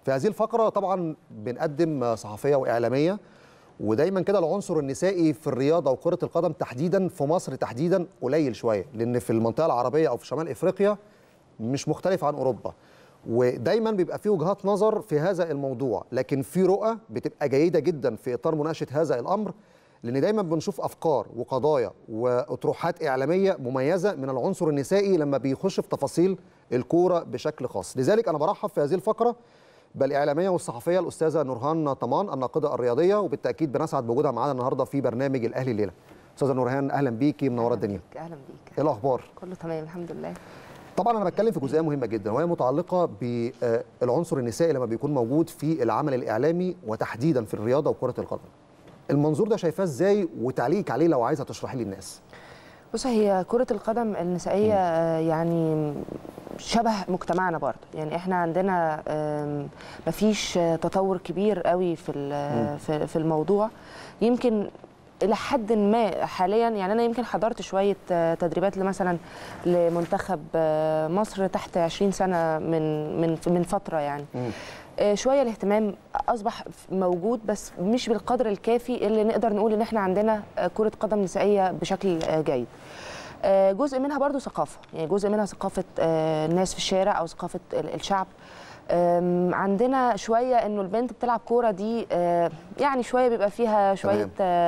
في هذه الفقره طبعا بنقدم صحفيه واعلاميه ودايما كده العنصر النسائي في الرياضه وكره القدم تحديدا في مصر تحديدا قليل شويه لان في المنطقه العربيه او في شمال افريقيا مش مختلف عن اوروبا ودايما بيبقى في وجهات نظر في هذا الموضوع لكن في رؤى بتبقى جيده جدا في اطار مناقشه هذا الامر لان دايما بنشوف افكار وقضايا واطروحات اعلاميه مميزه من العنصر النسائي لما بيخش في تفاصيل الكوره بشكل خاص لذلك انا برحب في هذه الفقره بالاعلاميه والصحفيه الاستاذه نورهان طمان الناقده الرياضيه وبالتاكيد بنسعد بوجودها معانا النهارده في برنامج الاهلي الليله استاذه نورهان اهلا بيكي منوره الدنيا اهلا بيك ايه الاخبار كله تمام الحمد لله طبعا انا بتكلم في جزئيه مهمه جدا وهي متعلقه بالعنصر النسائي لما بيكون موجود في العمل الاعلامي وتحديدا في الرياضه وكره القدم المنظور ده شايفاه ازاي وتعليقك عليه لو عايزه تشرحي للناس بص هي كرة القدم النسائية م. يعني شبه مجتمعنا برضه يعني احنا عندنا مفيش تطور كبير قوي في في الموضوع يمكن الى حد ما حاليا يعني انا يمكن حضرت شويه تدريبات مثلا لمنتخب مصر تحت 20 سنه من من من فتره يعني م. شويه الاهتمام اصبح موجود بس مش بالقدر الكافي اللي نقدر نقول ان احنا عندنا كره قدم نسائيه بشكل جيد جزء منها برضو ثقافه يعني جزء منها ثقافه الناس في الشارع او ثقافه الشعب عندنا شويه انه البنت بتلعب كوره دي يعني شويه بيبقى فيها شويه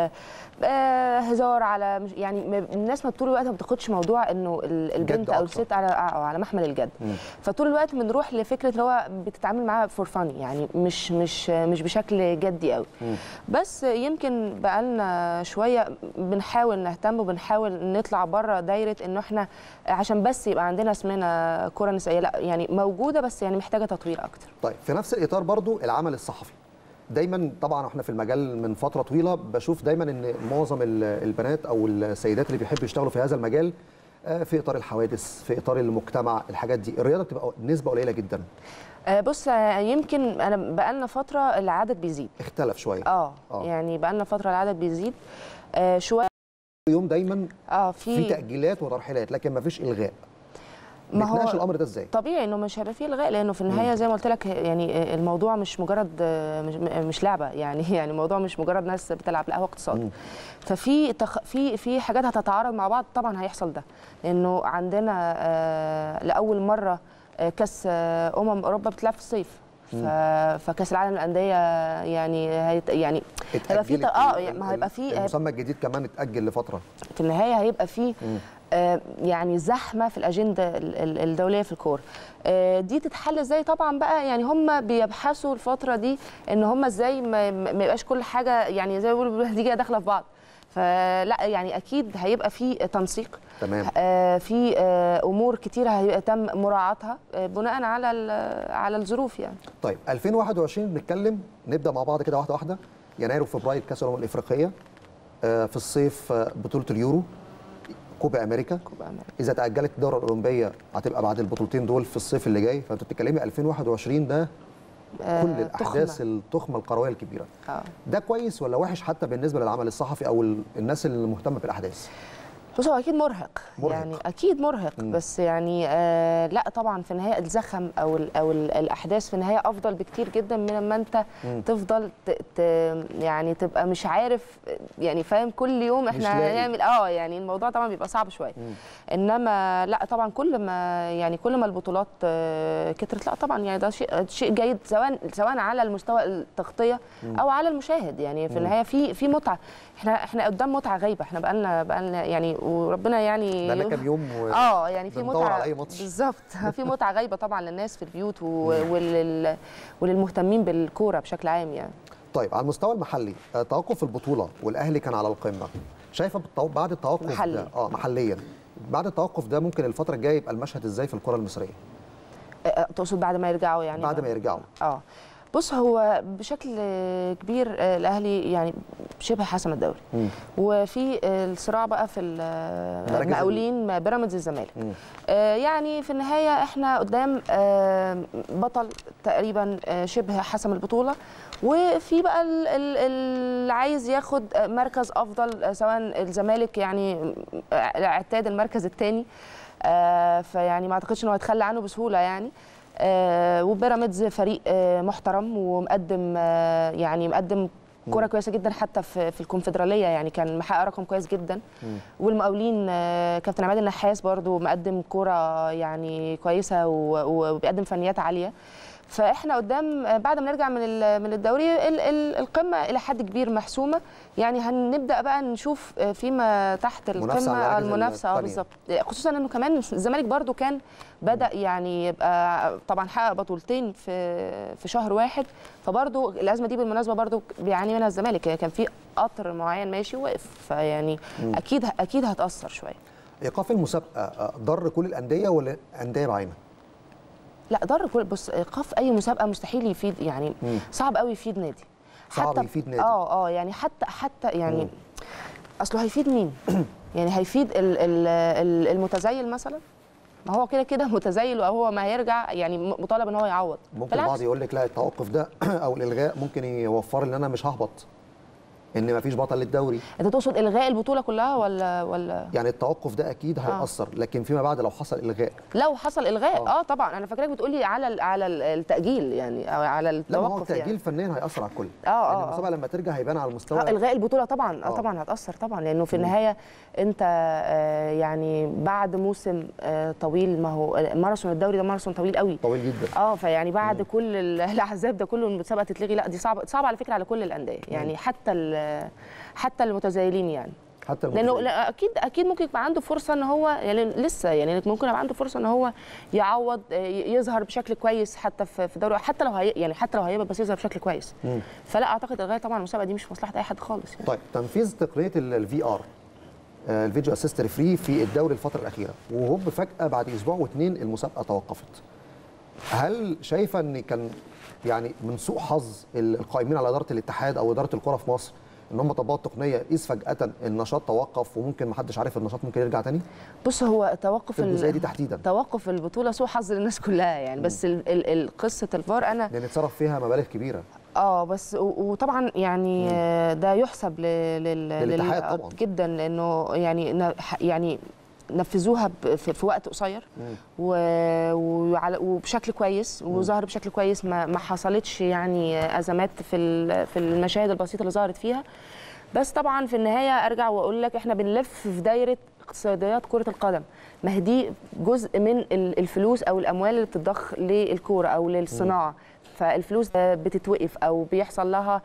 هزار على يعني الناس ما طول الوقت ما بتاخدش موضوع انه البنت او الست على على محمل الجد مم. فطول الوقت بنروح لفكره اللي هو بتتعامل معاها فور فاني يعني مش مش مش بشكل جدي قوي مم. بس يمكن بقالنا شويه بنحاول نهتم وبنحاول نطلع بره دايره انه احنا عشان بس يبقى عندنا اسمنا كره نسائيه لا يعني موجوده بس يعني محتاجه تطوير اكتر طيب في نفس الاطار برضو العمل الصحفي دايما طبعا احنا في المجال من فتره طويله بشوف دايما ان معظم البنات او السيدات اللي بيحبوا يشتغلوا في هذا المجال في اطار الحوادث في اطار المجتمع الحاجات دي الرياضه بتبقى نسبه قليله جدا بص يمكن انا بقالنا فتره العدد بيزيد اختلف شويه اه, آه. يعني بقالنا فتره العدد بيزيد آه شويه يوم دايما اه في, في تاجيلات وترحيلات لكن ما فيش الغاء ما هو الامر ده ازاي طبيعي انه مش هيبقى فيه الغاء لانه في النهايه زي ما قلت لك يعني الموضوع مش مجرد مش, مش لعبه يعني يعني الموضوع مش مجرد ناس بتلعب لا هو اقتصاد ففي تخ... في في حاجات هتتعارض مع بعض طبعا هيحصل ده لانه عندنا آه لاول مره آه كاس آه امم اوروبا بتلعب في الصيف ف... فكاس العالم للانديه يعني هيت... يعني هيبقى في اه ما هيبقى في المسمى الجديد كمان اتاجل لفتره في النهايه هيبقى في يعني زحمه في الاجنده الدوليه في الكوره دي تتحل ازاي طبعا بقى يعني هم بيبحثوا الفتره دي ان هم ازاي ما, ما يبقاش كل حاجه يعني زي ما بيقولوا دي داخله في بعض فلا يعني اكيد هيبقى في تنسيق تمام آه في آه امور كتيره هيبقى تم مراعاتها آه بناء على على الظروف يعني طيب 2021 بنتكلم نبدا مع بعض كده واحده واحده يناير وفبراير كاس الامم الافريقيه آه في الصيف بطوله اليورو كوبا امريكا كوبا امريكا اذا تاجلت الدوره الاولمبيه هتبقى بعد البطولتين دول في الصيف اللي جاي فانت بتتكلمي 2021 ده كل الاحداث تخمة. التخمه القرويه الكبيره آه. ده كويس ولا وحش حتى بالنسبه للعمل الصحفي او الناس المهتمه بالاحداث بص هو اكيد مرهق. مرهق يعني اكيد مرهق م. بس يعني آه لا طبعا في النهايه الزخم او ال او ال الاحداث في النهايه افضل بكتير جدا من لما انت م. تفضل ت ت يعني تبقى مش عارف يعني فاهم كل يوم احنا هنعمل اه يعني الموضوع طبعا بيبقى صعب شويه انما لا طبعا كل ما يعني كل ما البطولات آه كترت لا طبعا يعني ده شيء شيء جيد سواء سواء على المستوى التغطيه م. او على المشاهد يعني في النهايه في في متعه احنا احنا قدام متعه غايبه احنا بقالنا بقالنا يعني وربنا يعني بقالنا كام يوم و... اه يعني في متعه على اي ماتش بالظبط في متعه غايبه طبعا للناس في البيوت و... ولل... وللمهتمين بالكوره بشكل عام يعني طيب على المستوى المحلي توقف البطوله والاهلي كان على القمه شايفه بعد التوقف محلي. ده اه محليا بعد التوقف ده ممكن الفتره الجايه يبقى المشهد ازاي في الكره المصريه تقصد بعد ما يرجعوا يعني بعد ما يرجعوا اه بص هو بشكل كبير الاهلي يعني شبه حسم الدوري مم. وفي الصراع بقى في المقاولين بيراميدز الزمالك آه يعني في النهايه احنا قدام آه بطل تقريبا آه شبه حسم البطوله وفي بقى اللي عايز ياخد مركز افضل سواء الزمالك يعني اعتاد المركز الثاني فيعني ما اعتقدش انه هيتخلى عنه بسهوله يعني آه، وبيراميدز فريق آه، محترم ومقدم آه، يعني مقدم كرة كويسة جدا حتى في في الكونفدرالية يعني كان محقق رقم كويس جدا والمقاولين آه، كابتن عماد النحاس برضو مقدم كرة يعني كويسة و- وبيقدم فنيات عالية فاحنا قدام آه، بعد ما نرجع من ال- من الدوري ال- ال- القمه الى حد كبير محسومه يعني هنبدا بقى نشوف آه، فيما تحت منافسة على القمه المراكز المنافسه اه التانية. بالظبط خصوصا انه كمان الزمالك برضو كان بدا يعني يبقى طبعا حقق بطولتين في في شهر واحد فبرضو الازمه دي بالمناسبه برضو بيعاني منها الزمالك كان في قطر معين ماشي وقف فيعني اكيد اكيد هتاثر شويه ايقاف المسابقه آه، ضر كل الانديه ولا انديه بعينها؟ لا ضر كل بص ايقاف اي مسابقه مستحيل يفيد يعني مم. صعب قوي يفيد نادي صعب حتى يفيد نادي. اه اه يعني حتى حتى يعني اصله هيفيد مين يعني هيفيد ال ال ال المتزيل مثلا ما هو كده كده متزيل وهو ما هيرجع يعني م- مطالب ان هو يعوض ممكن بالعكس. البعض يقول لك لا التوقف ده او الالغاء ممكن يوفر لي ان انا مش ههبط ان مفيش بطل للدوري انت تقصد الغاء البطوله كلها ولا ولا يعني التوقف ده اكيد هيأثر لكن فيما بعد لو حصل الغاء لو حصل الغاء آه. اه, طبعا انا فاكراك بتقولي على ال على ال- التاجيل يعني او على لا ما هو التوقف التأجيل يعني. فنيا هيأثر على الكل آه، آه، لأن آه. المسابقة لما ترجع هيبان على المستوى آه، الغاء البطوله طبعا آه. اه طبعا هتاثر طبعا لانه في النهايه انت آه، يعني بعد موسم آه، طويل ما هو ماراثون الدوري ده ماراثون طويل قوي طويل جدا اه فيعني بعد كل ال- الاحزاب ده كله المسابقه تتلغي لا دي صعبه صعبه على فكره على كل الانديه يعني حتى ال- حتى المتزايلين يعني حتى لانه المتزايد. لا، اكيد اكيد ممكن يبقى عنده فرصه ان هو يعني لسه يعني ممكن يبقى عنده فرصه ان هو يعوض آه، يظهر بشكل كويس حتى في في دوري حتى لو هي يعني حتى لو هيبقى بس يظهر بشكل كويس مم. فلا اعتقد الغايه طبعا المسابقه دي مش في مصلحه اي حد خالص يعني. طيب تنفيذ تقنيه الفي ار الفيديو اسيست ريفري في الدوري الفتره الاخيره وهوب فجاه بعد اسبوع واثنين المسابقه توقفت هل شايفه ان كان يعني من سوء حظ القائمين على اداره الاتحاد او اداره الكره في مصر ان هم طبقوا التقنيه اذ فجاه النشاط توقف وممكن ما حدش عارف النشاط ممكن يرجع تاني بص هو توقف في الجزئيه ال- دي تحديدا توقف البطوله سوء حظ للناس كلها يعني بس ال- ال- ال- قصه الفار انا لان اتصرف فيها مبالغ كبيره اه بس و- وطبعا يعني آه، ده يحسب ل- لل للاتحاد لل- طبعاً. جدا لانه يعني ن- ح- يعني نفذوها ب- في, في وقت قصير و- وعلى- وبشكل كويس وظهر بشكل كويس ما, ما حصلتش يعني ازمات في ال- في المشاهد البسيطه اللي ظهرت فيها بس طبعا في النهايه ارجع واقول لك احنا بنلف في دايره اقتصاديات كره القدم ما هي دي جزء من ال- الفلوس او الاموال اللي بتضخ للكوره او للصناعه فالفلوس آه، بتتوقف او بيحصل لها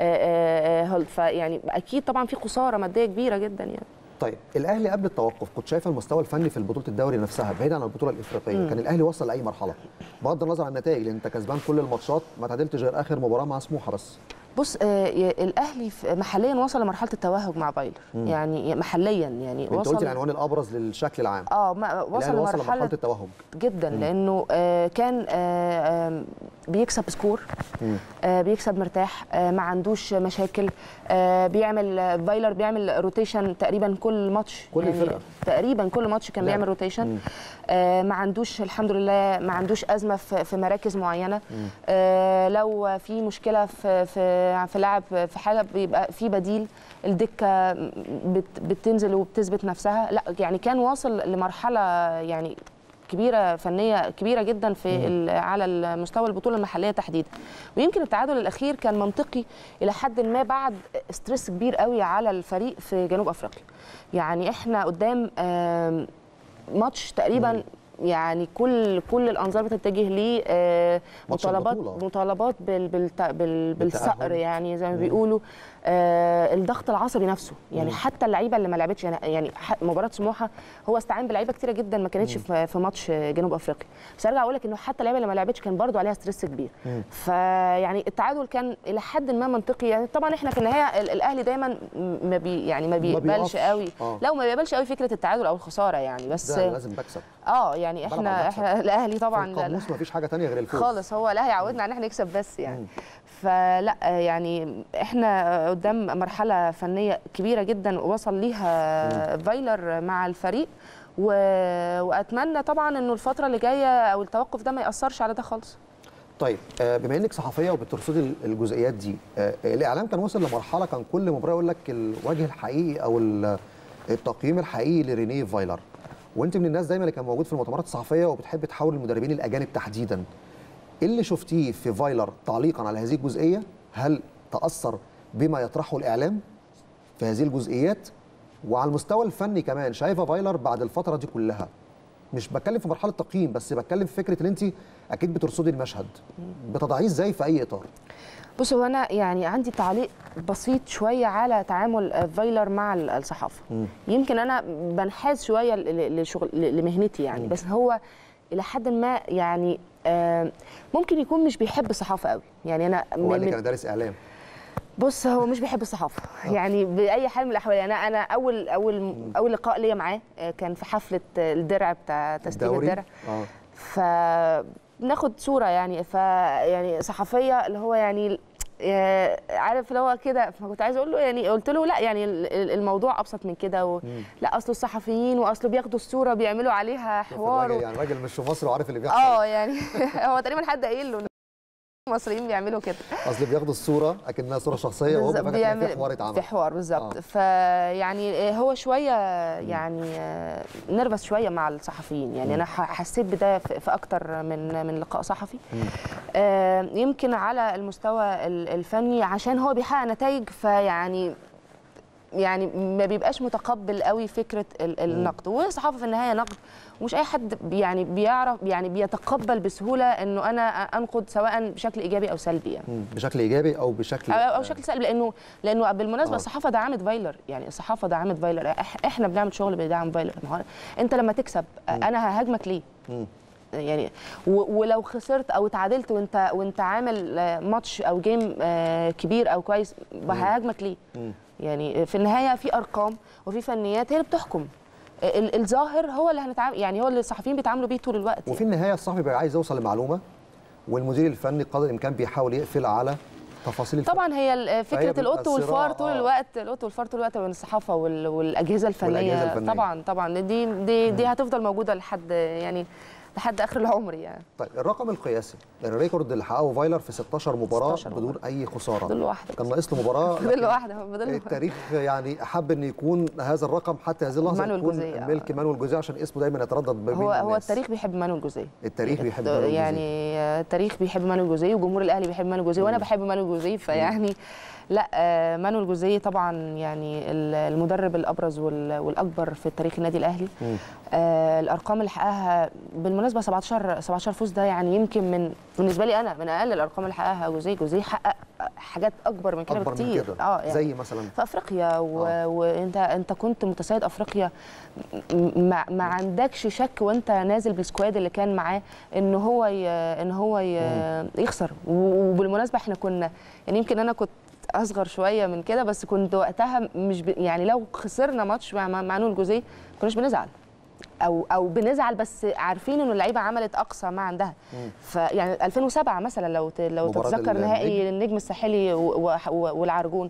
آه، آه، هولد فيعني اكيد طبعا في خساره ماديه كبيره جدا يعني طيب الاهلي قبل التوقف كنت شايفه المستوى الفني في بطوله الدوري نفسها بعيد عن البطوله الافريقيه كان الاهلي وصل لاي مرحله بغض النظر عن النتائج لان انت كسبان كل الماتشات ما تعادلتش غير اخر مباراه مع سموحه بس بص آه، ي- الاهلي في- محليا وصل لمرحله التوهج مع بايلر يعني محليا يعني انت قلت وصل العنوان الابرز للشكل العام اه ما- وصل الاهلي وصل لمرحله لمرحله التوهج جدا لانه آه، كان آه، آم، بيكسب سكور آه، بيكسب مرتاح آه، ما عندوش مشاكل آه، بيعمل آه، فايلر بيعمل روتيشن تقريبا كل ماتش كل الفرقة. تقريبا كل ماتش كان لعب. بيعمل روتيشن آه، ما عندوش الحمد لله ما عندوش ازمه في في مراكز معينه آه، لو في مشكله في في في لاعب في حاجه بيبقى في بديل الدكه بت- بتنزل وبتثبت نفسها لا يعني كان واصل لمرحله يعني كبيره فنيه كبيره جدا في ال- على المستوى البطوله المحليه تحديدا ويمكن التعادل الاخير كان منطقي الى حد ما بعد ستريس كبير قوي على الفريق في جنوب افريقيا يعني احنا قدام آم، ماتش تقريبا يعني كل كل الانظار بتتجه ليه آه، ماتش مطالبات البطولة. مطالبات بال بال بال بالصقر بالتأهل. يعني زي ما بيقولوا آه الضغط العصبي نفسه يعني حتى اللعيبه اللي ما لعبتش يعني يعني ح- مباراه سموحه هو استعان بلعيبه كتيره جدا ما كانتش في في ماتش جنوب افريقيا بس ارجع اقول لك انه حتى اللعيبه اللي ما لعبتش كان برضو عليها ستريس كبير فيعني التعادل كان الى حد ما منطقي يعني طبعا احنا في النهايه ال- الاهلي دايما م- ما بي يعني ما بيقبلش بيقفش. قوي آه. لا وما بيقبلش قوي فكره التعادل او الخساره يعني بس ده لازم بكسب اه يعني بلعب على احنا المكسب. احنا الاهلي في طبعا لا- لا. القاموس مفيش حاجه تانية غير الفوز خالص هو الاهلي عودنا على ان احنا نكسب بس يعني فلا يعني احنا قدام مرحله فنيه كبيره جدا وصل ليها فايلر مع الفريق و... واتمنى طبعا انه الفتره اللي جايه او التوقف ده ما ياثرش على ده خالص طيب آه، بما انك صحفيه وبترصدي ال- الجزئيات دي آه، الاعلام كان وصل لمرحله كان كل مباراه يقول لك الوجه الحقيقي او ال- التقييم الحقيقي لرينيه فايلر وانت من الناس دايما اللي كان موجود في المؤتمرات الصحفيه وبتحب تحاول المدربين الاجانب تحديدا ايه اللي شفتيه في فايلر تعليقا على هذه الجزئيه هل تاثر بما يطرحه الاعلام في هذه الجزئيات وعلى المستوى الفني كمان شايفه فايلر بعد الفتره دي كلها مش بتكلم في مرحله تقييم بس بتكلم في فكره ان انت اكيد بترصدي المشهد بتضعيه ازاي في اي اطار بص هو انا يعني عندي تعليق بسيط شويه على تعامل آه، فايلر مع ال- الصحافه مم. يمكن انا بنحاز شويه ل- ل- لشغل ل- لمهنتي يعني بس هو الى حد ما يعني آه، ممكن يكون مش بيحب الصحافه قوي يعني انا هو قال من- لي كان دارس اعلام بص هو مش بيحب الصحافه يعني باي حال من الاحوال يعني انا انا اول اول اول لقاء ليا معاه آه، كان في حفله آه، الدرع بتاع تسليم الدوري الدرع اه فناخد صوره يعني ف يعني صحفيه اللي هو يعني آه، عارف اللي هو كده فكنت عايزه اقول له يعني قلت له لا يعني ال- ال- الموضوع ابسط من كده و... لا اصله الصحفيين واصله بياخدوا الصوره بيعملوا عليها شوف حوار الراجل و... يعني راجل مش في مصر وعارف اللي بيحصل اه يعني هو تقريبا حد قايل له إن المصريين بيعملوا كده اصل بياخدوا الصوره اكنها صوره شخصيه وهو بالظبط، بيفكر إن في حوار اتعمل في حوار بالظبط آه. فيعني هو شويه يعني نرفز شويه مع الصحفيين يعني انا ح- حسيت بده في في اكتر من من لقاء صحفي آه، يمكن على المستوى ال- الفني عشان هو بيحقق نتائج فيعني يعني ما بيبقاش متقبل قوي فكره ال- النقد والصحافه في النهايه نقد ومش اي حد بي- يعني بيعرف يعني بيتقبل بسهوله انه انا انقد سواء بشكل ايجابي او سلبي يعني مم. بشكل ايجابي او بشكل او او بشكل سلبي لانه لانه بالمناسبه آه. الصحافه دعمت فايلر يعني الصحافه دعمت فايلر إح- احنا بنعمل شغل بيدعم فايلر ما هو انت لما تكسب انا ههاجمك ليه مم. يعني و- ولو خسرت او اتعادلت وانت وانت عامل آه، ماتش او جيم آه، كبير او كويس ههاجمك ليه مم. يعني في النهايه في ارقام وفي فنيات هي اللي بتحكم ال- الظاهر هو اللي هنتعامل يعني هو اللي الصحفيين بيتعاملوا بيه طول الوقت وفي النهايه الصحفي بيبقى عايز يوصل لمعلومه والمدير الفني قدر الامكان بيحاول يقفل على تفاصيل الفرق. طبعا هي ال- فهي فكره بيبقى القط والفار صراع، طول آه. الوقت القط والفار طول الوقت بين الصحافه وال- والاجهزه الفنيه, والأجهزة الفنية. طبعا طبعا دي دي دي هتفضل موجوده لحد يعني لحد اخر العمر يعني طيب الرقم القياسي الريكورد اللي حققه فايلر في 16 مباراه 16 بدون اي خساره فاضل له واحده كان ناقص له مباراه فاضل له واحده فاضل له التاريخ يعني احب ان يكون هذا الرقم حتى هذه اللحظه مانويل يكون جوزيه، آه. ملك مانويل جوزيه عشان اسمه دايما يتردد بين هو هو الناس. التاريخ بيحب مانويل جوزيه التاريخ بيحب مانويل جوزيه. يعني التاريخ بيحب مانويل جوزيه وجمهور الاهلي بيحب مانويل جوزيه وانا بحب مانويل جوزيه فيعني لا آه، مانويل جوزيه طبعا يعني ال- المدرب الابرز وال- والاكبر في تاريخ النادي الاهلي مم. آه الارقام اللي حققها بالمناسبه 17 17 فوز ده يعني يمكن من بالنسبه لي انا من اقل الارقام اللي حققها جوزيه جوزيه حقق حاجات اكبر من كده اكبر من بكتير كده اه يعني زي مثلا في افريقيا و... آه. وانت انت كنت متسيد افريقيا م- ما, ما عندكش شك وانت نازل بالسكواد اللي كان معاه ان هو ي... ان هو ي... يخسر و- وبالمناسبه احنا كنا يعني يمكن انا كنت اصغر شويه من كده بس كنت وقتها مش ب... يعني لو خسرنا ماتش مع مع نور جوزيه ما كناش بنزعل او او بنزعل بس عارفين انه اللعيبه عملت اقصى ما عندها فيعني 2007 مثلا لو ت... لو مباراة تتذكر النجم. نهائي النجم الساحلي و... و... و... والعرجون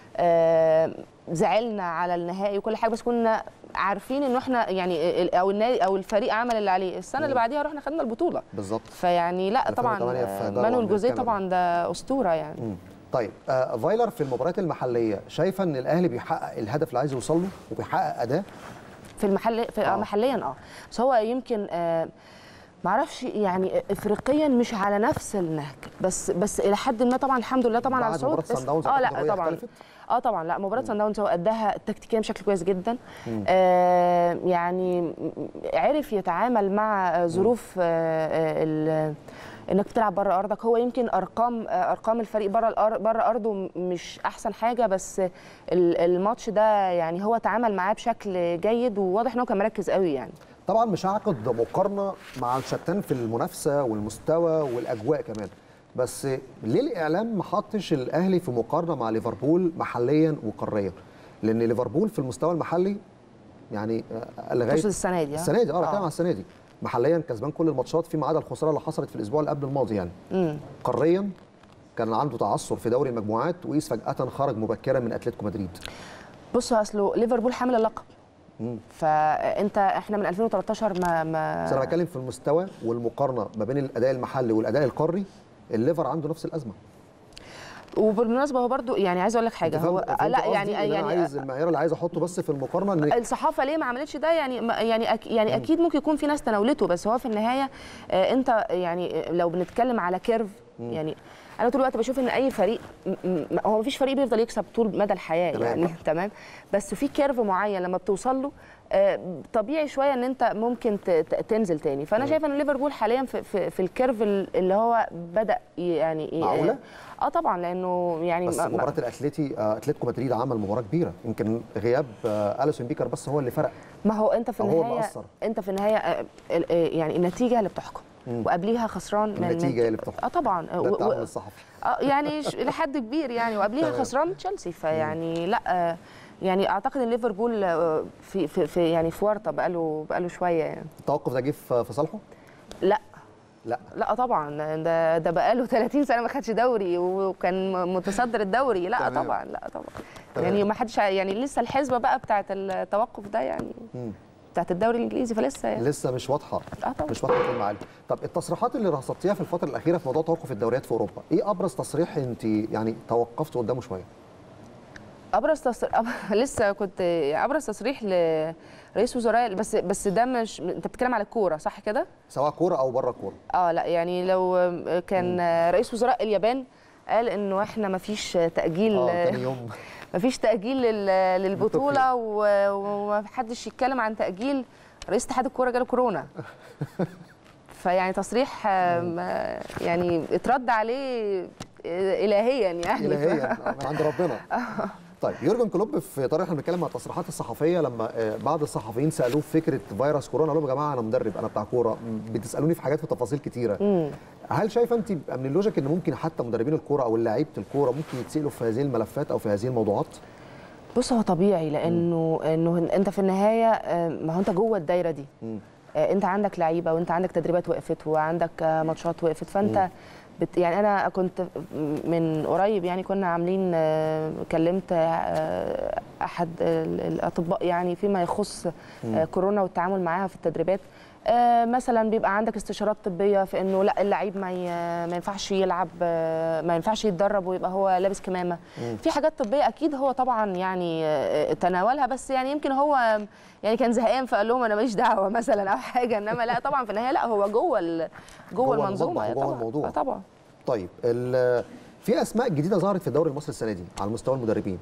آه زعلنا على النهائي وكل حاجه بس كنا عارفين انه احنا يعني ال- او النادي او الفريق عمل اللي عليه السنه اللي بعديها رحنا خدنا البطوله بالظبط فيعني لا طبعا 2008 في آه، دار مانويل وأمير جوزيه كاميرون. طبعا ده اسطوره يعني مم. طيب آه فايلر في المباريات المحليه شايفه ان الاهلي بيحقق الهدف اللي عايز يوصل له وبيحقق اداء في المحل في آه. آه. محليا اه بس هو يمكن آه معرفش يعني افريقيا مش على نفس النهج بس بس الى حد ما طبعا الحمد لله طبعا على بعد الصعود مباراة بس- صن داونز اه أعتقد لا الرؤية طبعا اختلفت؟ اه طبعا لا مباراه سان داونز هو اداها تكتيكيا بشكل كويس جدا آه يعني م- عرف يتعامل مع آه، ظروف آه آه ال- انك بتلعب بره ارضك هو يمكن ارقام آه، ارقام الفريق بره الأر- بره ارضه م- مش احسن حاجه بس ال- الماتش ده يعني هو تعامل معاه بشكل جيد وواضح ان هو كان مركز قوي يعني طبعا مش هعقد مقارنه مع الشتان في المنافسه والمستوى والاجواء كمان بس ليه الاعلام ما حطش الاهلي في مقارنه مع ليفربول محليا وقاريا لان ليفربول في المستوى المحلي يعني آه، لغايه تقصد السنه دي آه؟ السنه دي اه بتكلم آه. على السنه دي محليا كسبان كل الماتشات فيما عدا الخساره اللي حصلت في الاسبوع اللي قبل الماضي يعني مم. قاريا كان عنده تعثر في دوري المجموعات وقيس فجاه خرج مبكرا من اتلتيكو مدريد بص اصله ليفربول حامل اللقب مم. فانت احنا من 2013 ما ما بس انا بتكلم في المستوى والمقارنه ما بين الاداء المحلي والاداء القاري الليفر عنده نفس الازمه وبالمناسبه هو برضو يعني عايز اقول لك حاجه أنت هو فاهم- فهمت لا قصدي؟ يعني إن أنا يعني عايز المعيار اللي عايز احطه بس في المقارنه ان الصحافه ليه ما عملتش ده يعني ما- يعني أك يعني اكيد ممكن يكون في ناس تناولته بس هو في النهايه آه، انت يعني لو بنتكلم على كيرف يعني انا طول الوقت بشوف ان اي فريق م- م- هو مفيش فريق بيفضل يكسب طول مدى الحياه تمام. يعني تمام بس في كيرف معين لما بتوصل له آه، طبيعي شويه ان انت ممكن ت- ت- تنزل تاني فانا شايفه ان ليفربول حاليا في, في, في الكيرف اللي هو بدا يعني معقولة؟ اه طبعا لانه يعني بس ما- ما- مباراه الاتليتي آه، اتلتيكو مدريد عمل مباراه كبيره يمكن غياب آه، اليسون بيكر بس هو اللي فرق ما هو انت في أو هو النهايه مأثر. انت في النهايه آه، ال- آه، يعني النتيجه اللي بتحكم وقبليها خسران من النتيجة هي اللي بتحكم. اه طبعا ده و- و- التعامل الصحفي اه يعني ش- لحد كبير يعني وقبليها تمام. خسران من تشيلسي فيعني لا آه، يعني اعتقد ان ليفربول آه، في في, في يعني في ورطه بقاله بقاله شويه يعني التوقف ده جه في في صالحه؟ لا لا لا طبعا ده ده بقاله 30 سنه ما خدش دوري وكان م- متصدر الدوري لا تمام. طبعا لا طبعا تمام. يعني ما حدش يعني لسه الحسبه بقى بتاعه التوقف ده يعني مم. بتاعه الدوري الانجليزي فلسه يعني لسه مش واضحه اه طبعا مش واضحه في المعالم طب التصريحات اللي رصدتيها في الفتره الاخيره في موضوع توقف الدوريات في اوروبا ايه ابرز تصريح انت يعني توقفت قدامه شويه ابرز تصريح لسه كنت ابرز تصريح لرئيس وزراء بس بس ده مش انت بتتكلم على الكوره صح كده؟ سواء كوره او بره الكوره اه لا يعني لو كان رئيس وزراء اليابان قال انه احنا ما فيش تاجيل اه تاني يوم ما فيش تاجيل لل- للبطوله و- وما حدش يتكلم عن تاجيل رئيس اتحاد الكوره جاله كورونا فيعني تصريح آم، آه، يعني اترد عليه آه، الهيا يعني الهيا من عند ربنا طيب يورجن كلوب في طريقه احنا بنتكلم مع التصريحات الصحفيه لما آه، بعض الصحفيين سالوه في فكره فيروس كورونا قال لهم يا جماعه انا مدرب انا بتاع كوره م- بتسالوني في حاجات في تفاصيل كتيره هل شايفه انت من اللوجيك ان ممكن حتى مدربين الكوره او لعيبه الكوره ممكن يتسالوا في هذه الملفات او في هذه الموضوعات بص هو طبيعي لانه انه انت في النهايه آه، ما هو انت جوه الدايره دي آه، انت عندك لعيبه وانت عندك تدريبات وقفت وعندك آه، ماتشات وقفت فانت بت يعني انا كنت من قريب يعني كنا عاملين آه، كلمت آه، احد ال- الاطباء يعني فيما يخص آه، كورونا والتعامل معاها في التدريبات آه، مثلا بيبقى عندك استشارات طبيه في انه لا اللعيب ما ي- ما ينفعش يلعب آه، ما ينفعش يتدرب ويبقى هو لابس كمامه في حاجات طبيه اكيد هو طبعا يعني آه، تناولها بس يعني يمكن هو يعني كان زهقان فقال لهم انا ماليش دعوه مثلا او حاجه انما لا طبعا في النهايه لا هو جوه ال- جوه جوه المنظومه المطبخ وجوه طبعا الموضوع. آه، طبعا طيب ال- في اسماء جديده ظهرت في الدوري المصري السنه دي على مستوى المدربين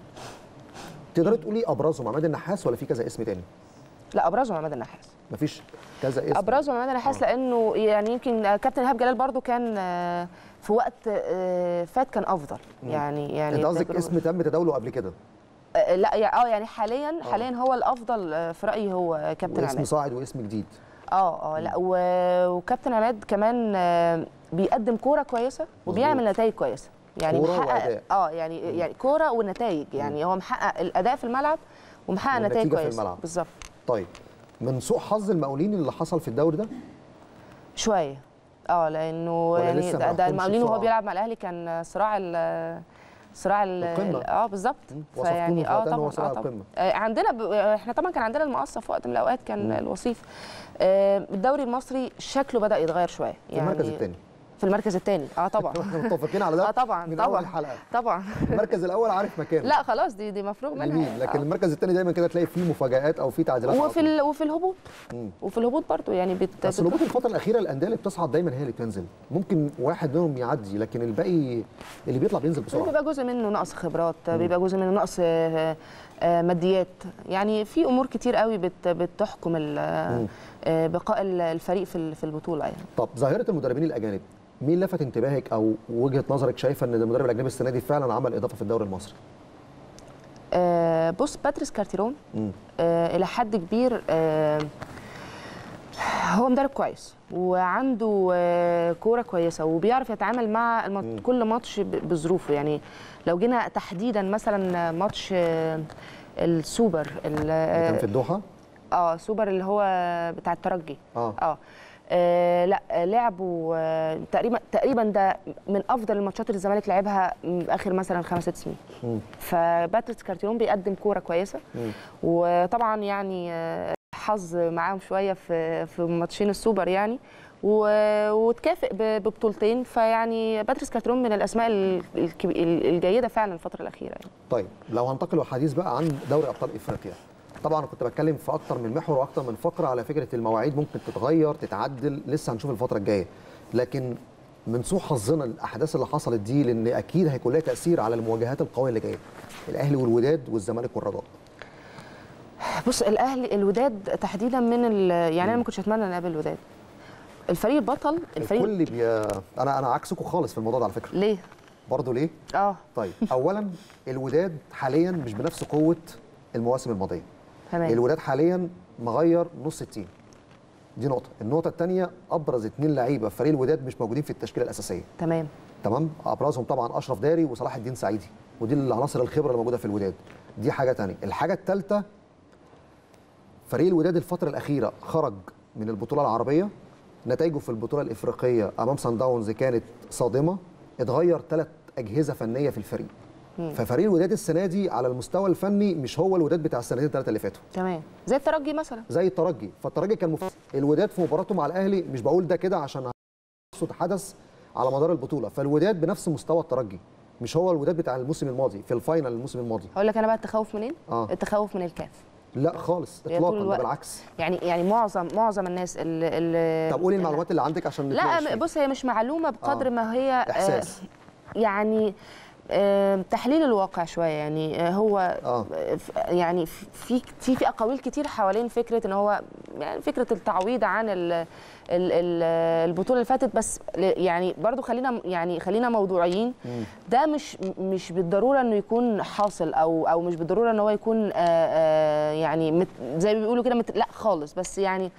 تقدري تقولي ابرزهم عماد النحاس ولا في كذا اسم تاني لا ابرزهم عماد النحاس مفيش كذا اسم ابرزهم عماد النحاس لانه يعني يمكن آه، كابتن ايهاب جلال برضو كان آه، في وقت آه، فات كان افضل يعني يعني انت قصدك التجربة- اسم تم تداوله قبل كده آه، لا يا- اه يعني حاليا حاليا هو الافضل آه، في رايي هو كابتن واسم عماد صاعد واسم جديد اه اه لا و- وكابتن عماد كمان آه، بيقدم كوره كويسه وبيعمل نتائج كويسه يعني كورة محقق وأداء. اه يعني يعني كوره ونتائج يعني هو محقق الاداء في الملعب ومحقق نتائج والنتيجة في كويسه الملعب. بالظبط طيب من سوء حظ المقاولين اللي حصل في الدوري ده شويه اه لانه ولا يعني لسه ما ده, ده حكمش المقاولين وهو بسرعة؟ بيلعب مع الاهلي كان صراع ال صراع ال القمة. اه بالظبط وصفتوه من اه وقتها إن هو طبعا صراع اه طبعا القمة. آه عندنا ب... احنا طبعا كان عندنا المقصه في وقت من الاوقات كان الوصيف آه الدوري المصري شكله بدا يتغير شويه في المركز الثاني في المركز الثاني اه طبعا احنا متفقين على ده اه طبعا من طبعا اول حلقه طبعا المركز الاول عارف مكانه لا خلاص دي دي مفروغ منها لمين لكن آه. المركز الثاني دايما كده تلاقي فيه مفاجآت او فيه تعديلات على وفي طول. ال... وفي الهبوط وفي الهبوط برضو يعني بت... بس الهبوط الفتره الاخيره الانديه اللي بتصعد دايما هي اللي بتنزل ممكن واحد منهم يعدي لكن الباقي اللي بيطلع بينزل بسرعه بيبقى جزء منه نقص خبرات بيبقى جزء منه نقص آه، آه، ماديات يعني في امور كتير قوي بت بتحكم ال- آه، بقاء ال- الفريق في ال- في البطوله يعني طب ظاهره المدربين الاجانب مين لفت انتباهك او وجهه نظرك شايفه ان المدرب الاجنبي السنه دي فعلا عمل اضافه في الدوري المصري آه، بص باتريس كارتيرون مم. آه، الى حد كبير آه، هو مدرب كويس وعنده آه، كوره كويسه وبيعرف يتعامل مع المط... كل ماتش ب- بظروفه يعني لو جينا تحديدا مثلا ماتش آه، السوبر ال- اللي كان في الدوحه اه سوبر اللي هو بتاع الترجي اه اه آه، لا آه، لعبوا آه، تقريبا تقريبا ده من افضل الماتشات اللي الزمالك لعبها م- اخر مثلا خمس ست سنين مم. فباتريس كارتيرون بيقدم كوره كويسه مم. وطبعا يعني آه، حظ معاهم شويه في في ماتشين السوبر يعني و- وتكافئ ب- ببطولتين فيعني باتريس كاترون من الاسماء ال- الكبي- ال- الجيده فعلا الفتره الاخيره يعني. طيب لو هنتقل للحديث بقى عن دوري ابطال افريقيا طبعا كنت بتكلم في اكتر من محور واكتر من فقره على فكره المواعيد ممكن تتغير تتعدل لسه هنشوف الفتره الجايه لكن من سوء حظنا الاحداث اللي حصلت دي لان اكيد هيكون لها تاثير على المواجهات القويه اللي جايه الاهلي والوداد والزمالك والرجاء بص الاهلي الوداد تحديدا من ال- يعني انا ما كنتش اتمنى ان اقابل الوداد الفريق البطل الفريق الكل بي... انا انا عكسكم خالص في الموضوع ده على فكره ليه برضه ليه اه طيب اولا الوداد حاليا مش بنفس قوه المواسم الماضيه تمام الوداد حاليا مغير نص التيم دي نقطه النقطه الثانيه ابرز اثنين لعيبه في فريق الوداد مش موجودين في التشكيله الاساسيه تمام تمام ابرزهم طبعا اشرف داري وصلاح الدين سعيدي ودي العناصر الخبره اللي موجوده في الوداد دي حاجه ثانيه الحاجه الثالثه فريق الوداد الفتره الاخيره خرج من البطوله العربيه نتائجه في البطوله الافريقيه امام سان داونز كانت صادمه اتغير ثلاث اجهزه فنيه في الفريق ففريق الوداد السنه دي على المستوى الفني مش هو الوداد بتاع السنتين الثلاثه اللي فاتوا تمام زي الترجي مثلا زي الترجي فالترجي كان مف... الوداد في مباراته مع الاهلي مش بقول ده كده عشان اقصد حدث على مدار البطوله فالوداد بنفس مستوى الترجي مش هو الوداد بتاع الموسم الماضي في الفاينل الموسم الماضي هقول لك انا بقى التخوف منين آه. التخوف من الكاف لا خالص هي طول اطلاقا ده الوقت. بالعكس يعني يعني معظم معظم الناس اللي, اللي طب قولي المعلومات اللي عندك عشان نتناقش لا فيها. بص هي مش معلومه بقدر آه. ما هي آه، احساس يعني آه، تحليل الواقع شويه يعني آه، هو آه. ف- يعني في في في اقاويل كتير حوالين فكره ان هو يعني فكره التعويض عن ال ال ال البطوله اللي فاتت بس ل- يعني برضو خلينا يعني خلينا موضوعيين ده مش مش بالضروره انه يكون حاصل او او مش بالضروره ان هو يكون آه، آه، يعني مت زي ما بيقولوا كده مت- لا خالص بس يعني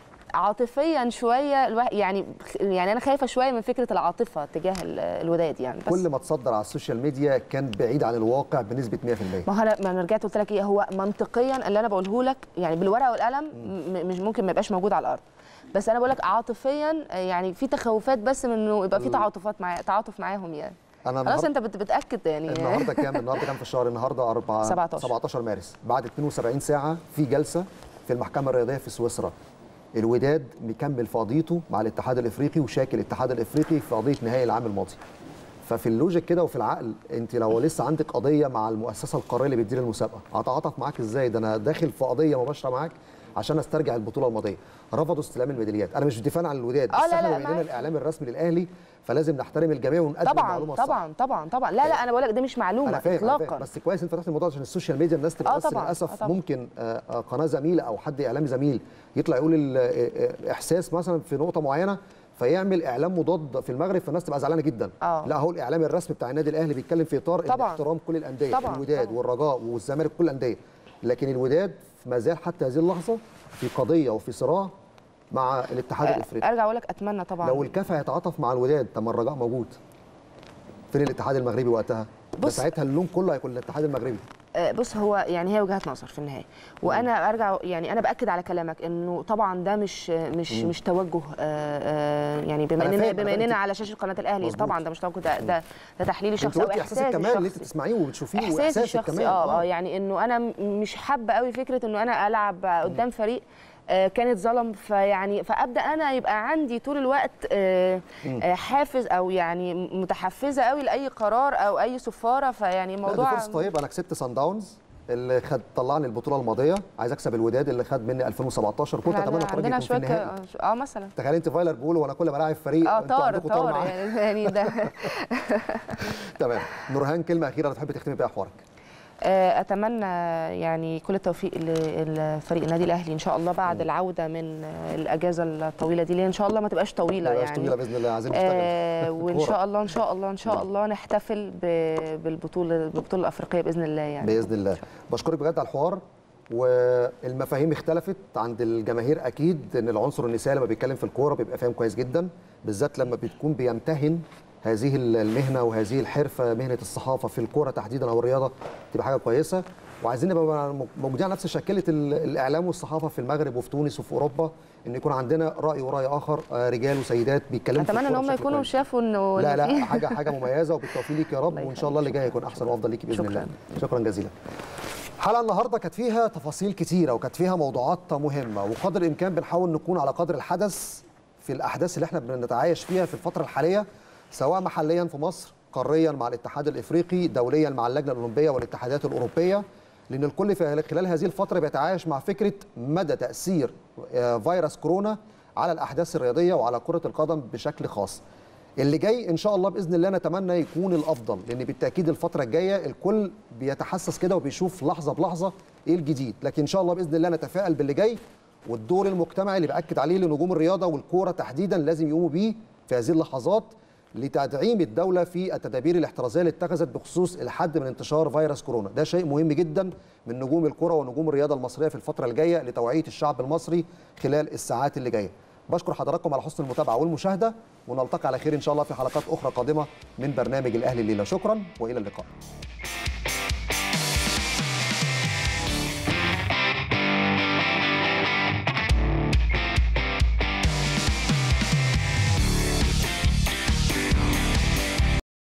عاطفيا شويه الواحد يعني يعني انا خايفه شويه من فكره العاطفه تجاه ال- الوداد يعني بس كل ما تصدر على السوشيال ميديا كان بعيد عن الواقع بنسبه 100% ما هو انا ما انا رجعت قلت لك ايه هو منطقيا اللي انا بقوله لك يعني بالورقه والقلم م- مش ممكن ما يبقاش موجود على الارض بس انا بقول لك عاطفيا آه، يعني في تخوفات بس من انه يبقى في تعاطفات مع تعاطف معاهم يعني انا خلاص النهارده انت بت- بتاكد يعني النهارده كام النهارده كام في الشهر النهارده 4 17. 17 مارس بعد 72 ساعه في جلسه في المحكمه الرياضيه في سويسرا الوداد مكمل في قضيته مع الاتحاد الافريقي وشاكل الاتحاد الافريقي في قضيه نهائي العام الماضي ففي اللوجيك كده وفي العقل انت لو لسه عندك قضيه مع المؤسسه القاريه اللي بتدير المسابقه هتعاطف معاك ازاي ده انا داخل في قضيه مباشره معاك عشان استرجع البطوله الماضيه رفضوا استلام الميداليات انا مش دفاعا عن الوداد آه، بس لا، احنا لا، بما اننا معاك. الاعلام الرسمي للاهلي فلازم نحترم الجميع ونقدم طبعا المعلومه الصح طبعا طبعا طبعا لا لا انا بقول لك ده مش معلومه انا فاهم أنا اطلاقا فاهم بس كويس انت فتحت الموضوع عشان السوشيال ميديا الناس تبقى آه بس طبعاً، للاسف آه طبعاً. ممكن آه، آه، قناه زميله او حد اعلامي زميل يطلع يقول ال- آه، آه، احساس مثلا في نقطه معينه فيعمل اعلام مضاد في المغرب فالناس تبقى زعلانه جدا آه. لا هو الاعلام الرسمي بتاع النادي الاهلي بيتكلم في اطار إن طبعاً. احترام كل الانديه طبعاً، الوداد طبعاً. والرجاء والزمالك كل الانديه لكن الوداد ما زال حتى هذه اللحظه في قضيه وفي صراع مع الاتحاد الافريقي ارجع اقول لك اتمنى طبعا لو الكاف هيتعاطف مع الوداد طب ما الرجاء موجود فين الاتحاد المغربي وقتها ده بص- ساعتها اللوم كله هيكون للاتحاد المغربي آه، بص هو يعني هي وجهات نظر في النهايه وانا ارجع يعني انا باكد على كلامك انه طبعا ده مش مش مش توجه آه، آه، يعني بما أنا اننا فاهم، أنا بما فاهم. اننا على شاشه قناه الاهلي مظبوط. طبعا ده مش توجه ده ده, ده تحليلي انت شخصي او قلتي احساسك احساسي كمان اللي انت الشخصي تسمعيه وبتشوفيه احساسي واحساسك الشخصي كمان اه اه يعني انه انا م- مش حابه قوي فكره انه انا العب قدام فريق آه، كانت ظلم فيعني فابدا انا يبقى عندي طول الوقت آه، آه، حافز او يعني متحفزه قوي لاي قرار او اي سفاره فيعني لا دي الموضوع فرصه طيب انا كسبت سان داونز اللي خد طلعني البطوله الماضيه عايز اكسب الوداد اللي خد مني 2017 كنت إحنا اتمنى الفريق عندنا يكون في شويه النهائي ك- اه مثلا تخيل انت فايلر بيقول وانا كل ما الاعب فريق اه انتوا طار عندكم طار طار معايا. يعني يعني ده تمام نورهان كلمه اخيره تحب تختمي بيها حوارك آه، اتمنى يعني كل التوفيق لفريق النادي الاهلي ان شاء الله بعد العوده من آه، الاجازه الطويله دي اللي ان شاء الله ما تبقاش طويله ما يعني يبقاش طويله باذن الله عايزين نشتغل آه وان كورة. شاء الله ان شاء الله ان شاء الله نحتفل ب- بالبطوله بالبطوله الافريقيه باذن الله يعني باذن الله بشكرك بجد على الحوار والمفاهيم اختلفت عند الجماهير اكيد ان العنصر النسائي لما بيتكلم في الكوره بيبقى فاهم كويس جدا بالذات لما بتكون بيمتهن هذه المهنه وهذه الحرفه مهنه الصحافه في الكوره تحديدا او الرياضه تبقى حاجه كويسه وعايزين نبقى موجودين على نفس شكله ال- الاعلام والصحافه في المغرب وفي تونس وفي اوروبا ان يكون عندنا راي وراي اخر آه، رجال وسيدات بيتكلموا في اتمنى ان الكورة هم بشكل يكونوا كويس. شافوا انه لا إن لا في- حاجه حاجه مميزه وبالتوفيق ليك يا رب الله وان شاء الله اللي يخليك. جاي يكون احسن وافضل ليكي باذن شكراً. الله شكرا جزيلا الحلقه النهارده كانت فيها تفاصيل كتيره وكانت فيها موضوعات مهمه وقدر الامكان بنحاول نكون على قدر الحدث في الاحداث اللي احنا بنتعايش فيها في الفتره الحاليه سواء محليا في مصر قاريا مع الاتحاد الافريقي دوليا مع اللجنه الاولمبيه والاتحادات الاوروبيه لان الكل في خلال هذه الفتره بيتعايش مع فكره مدى تاثير آه، فيروس كورونا على الاحداث الرياضيه وعلى كره القدم بشكل خاص اللي جاي ان شاء الله باذن الله نتمنى يكون الافضل لان بالتاكيد الفتره الجايه الكل بيتحسس كده وبيشوف لحظه بلحظه ايه الجديد لكن ان شاء الله باذن الله نتفائل باللي جاي والدور المجتمعي اللي باكد عليه لنجوم الرياضه والكوره تحديدا لازم يقوموا بيه في هذه اللحظات لتدعيم الدوله في التدابير الاحترازيه اللي اتخذت بخصوص الحد من انتشار فيروس كورونا ده شيء مهم جدا من نجوم الكره ونجوم الرياضه المصريه في الفتره الجايه لتوعيه الشعب المصري خلال الساعات اللي جايه بشكر حضراتكم على حسن المتابعه والمشاهده ونلتقي على خير ان شاء الله في حلقات اخرى قادمه من برنامج الاهلي الليله شكرا والى اللقاء